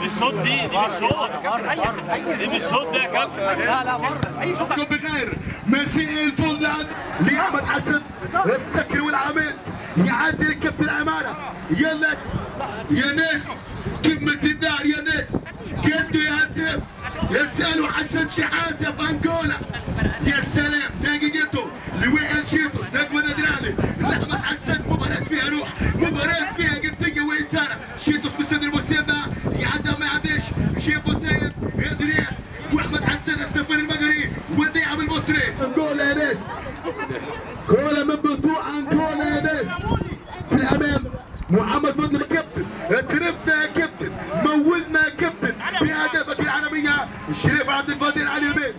مش شوط دي دي مش شوط دي مش شوط ده يا كابتن لا لا بره اي شوط بخير مساء الفل لأحمد حسن السكري والعميد يعدي الكابتن عمارة يلا يا ناس كلمة النار يا ناس كنتوا يا هدف يسألوا حسن شحاتة في أنجولا يا سلام دقيقته لوائل شيتوس نجم النادي الأهلي أحمد حسن مباراة فيها روح مباراة فيها جدية وإثارة شيتوس مستدر مسيبة يعدى ما يعديش شيب مسيب إدريس وأحمد حسن السفير المجري والنعم المصري أنجولا يا ناس كولا من بطوع أنجولا يا ناس في الأمام محمد فضل كابتن اتربنا يا كابتن مولنا يا كابتن بأهدافك العالمية الشريف عبد الفضيل على اليمين